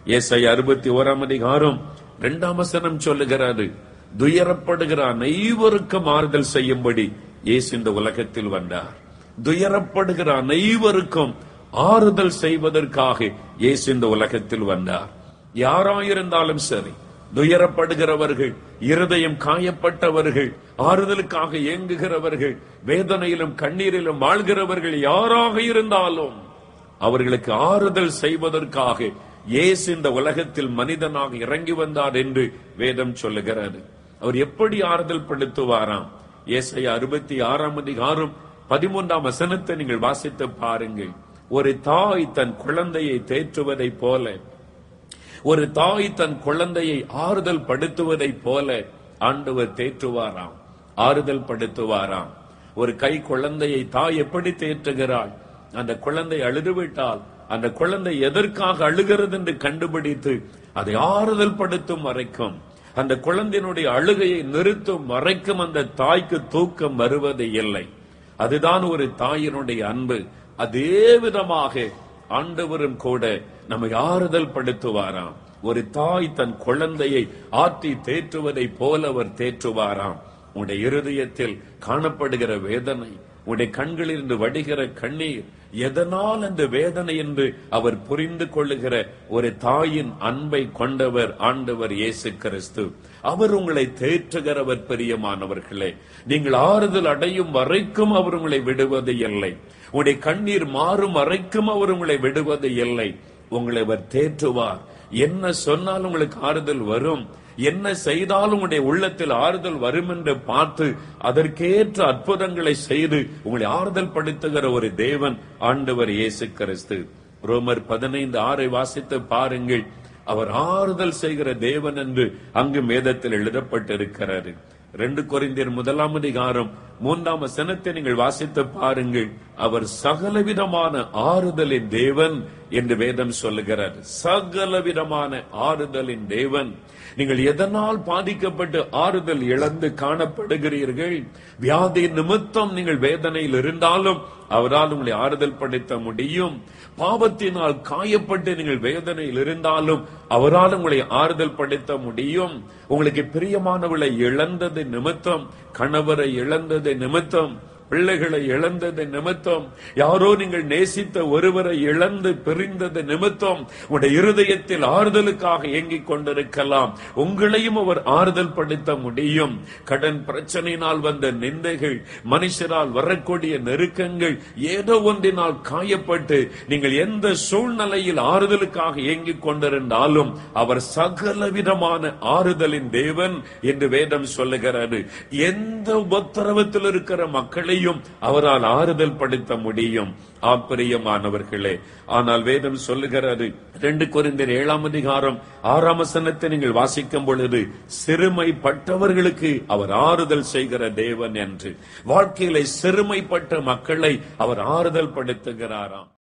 ஏசை அறுபத்தி ஓராம் அதிகாரம் இரண்டாம் வசனம் சொல்லுகிறாரு துயரப்படுகிற அனைவருக்கும் ஆறுதல் செய்யும்படி இயேசு இந்த உலகத்தில் வந்தார் துயரப்படுகிற அனைவருக்கும் ஆறுதல் செய்வதற்காக இயேசு இந்த உலகத்தில் வந்தார் யாராயிருந்தாலும் சரி துயரப்படுகிறவர்கள் இருதயம் காயப்பட்டவர்கள் ஆறுதலுக்காக ஏங்குகிறவர்கள் வேதனையிலும் கண்ணீரிலும் வாழ்கிறவர்கள் யாராக இருந்தாலும் அவர்களுக்கு ஆறுதல் செய்வதற்காக இயேசு இந்த உலகத்தில் மனிதனாக இறங்கி வந்தார் என்று வேதம் சொல்லுகிறது அவர் எப்படி ஆறுதல் படுத்துவாராம் ஏசையா அறுபத்தி ஆறாம் அதிகாரம் பதிமூன்றாம் வசனத்தை நீங்கள் வாசித்து பாருங்கள் ஒரு தாய் தன் குழந்தையை தேற்றுவதைப் போல ஒரு தாய் தன் குழந்தையை ஆறுதல் படுத்துவதைப் போல ஆண்டவர் தேற்றுவாராம் ஆறுதல் படுத்துவாராம் ஒரு கை குழந்தையை தாய் எப்படி தேற்றுகிறாள் அந்த குழந்தை அழுதுவிட்டால் அந்த குழந்தை எதற்காக அழுகிறது என்று கண்டுபிடித்து அதை ஆறுதல் படுத்தும் வரைக்கும் அந்த குழந்தையினுடைய அழுகையை நிறுத்தும் வரைக்கும் அந்த தாய்க்கு தூக்கம் வருவது இல்லை அதுதான் ஒரு தாயினுடைய அன்பு அதே விதமாக ஆண்டவரும் கூட நம்மை ஆறுதல் படுத்துவாராம் ஒரு தாய் தன் குழந்தையை ஆற்றி தேற்றுவதை போல அவர் தேற்றுவாராம் உடைய இருதயத்தில் காணப்படுகிற வேதனை உடைய கண்களிலிருந்து வடிகிற கண்ணீர் எதனால் அந்த வேதனை என்று அவர் புரிந்து கொள்ளுகிற ஒரு தாயின் அன்பை கொண்டவர் ஆண்டவர் இயேசு கிறிஸ்து அவர் உங்களை தேற்றுகிறவர் பிரியமானவர்களே நீங்கள் ஆறுதல் அடையும் வரைக்கும் அவர் உங்களை விடுவது இல்லை உடைய கண்ணீர் மாறும் வரைக்கும் அவர் உங்களை விடுவது இல்லை உங்களை அவர் தேற்றுவார் என்ன சொன்னாலும் உங்களுக்கு ஆறுதல் வரும் என்ன செய்தாலும் உங்களுடைய உள்ளத்தில் ஆறுதல் வரும் என்று பார்த்து அதற்கேற்ற அற்புதங்களை செய்து உங்களை ஆறுதல் படுத்துகிற ஒரு தேவன் ஆண்டவர் இயேசு கிறிஸ்து ரோமர் பதினைந்து ஆறை வாசித்து பாருங்கள் அவர் ஆறுதல் செய்கிற தேவன் என்று அங்கு மேதத்தில் எழுதப்பட்டிருக்கிறாரு ரெண்டு கொரிந்தியர் முதலாம் அதிகாரம் மூன்றாம் வசனத்தை நீங்கள் வாசித்து பாருங்கள் அவர் சகலவிதமான ஆறுதலின் தேவன் என்று வேதம் சொல்லுகிறார் சகலவிதமான ஆறுதலின் தேவன் நீங்கள் எதனால் பாதிக்கப்பட்டு ஆறுதல் இழந்து காணப்படுகிறீர்கள் வியாதி நிமித்தம் நீங்கள் வேதனையில் இருந்தாலும் அவரால் உங்களை ஆறுதல் படுத்த முடியும் பாவத்தினால் காயப்பட்டு நீங்கள் வேதனையில் இருந்தாலும் அவரால் உங்களை ஆறுதல் படுத்த முடியும் உங்களுக்கு பிரியமானவளை இழந்தது நிமித்தம் கணவரை இழந்தது நிமித்தம் பிள்ளைகளை இழந்தது நிமித்தம் யாரோ நீங்கள் நேசித்த ஒருவரை இழந்து பிரிந்தது நிமித்தம் உடைய இருதயத்தில் ஆறுதலுக்காக ஏங்கிக் கொண்டிருக்கலாம் உங்களையும் அவர் ஆறுதல் படுத்த முடியும் கடன் பிரச்சனையினால் வந்த நிந்தைகள் மனுஷரால் வரக்கூடிய நெருக்கங்கள் ஏதோ ஒன்றினால் காயப்பட்டு நீங்கள் எந்த சூழ்நிலையில் ஆறுதலுக்காக ஏங்கிக் கொண்டிருந்தாலும் அவர் சகல விதமான ஆறுதலின் தேவன் என்று வேதம் சொல்லுகிறாரு எந்த உபத்திரவத்தில் இருக்கிற மக்களையும் அவரால் ஆறுதல் படுத்த முடியும் ஆப்பிரியமானவர்களே ஆனால் வேதம் சொல்லுகிறது ரெண்டு குறைந்தர் ஏழாம் அதிகாரம் ஆறாம் வசனத்தை நீங்கள் வாசிக்கும் பொழுது சிறுமைப்பட்டவர்களுக்கு அவர் ஆறுதல் செய்கிற தேவன் என்று வாழ்க்கையில சிறுமைப்பட்ட மக்களை அவர் ஆறுதல் படுத்துகிறாராம்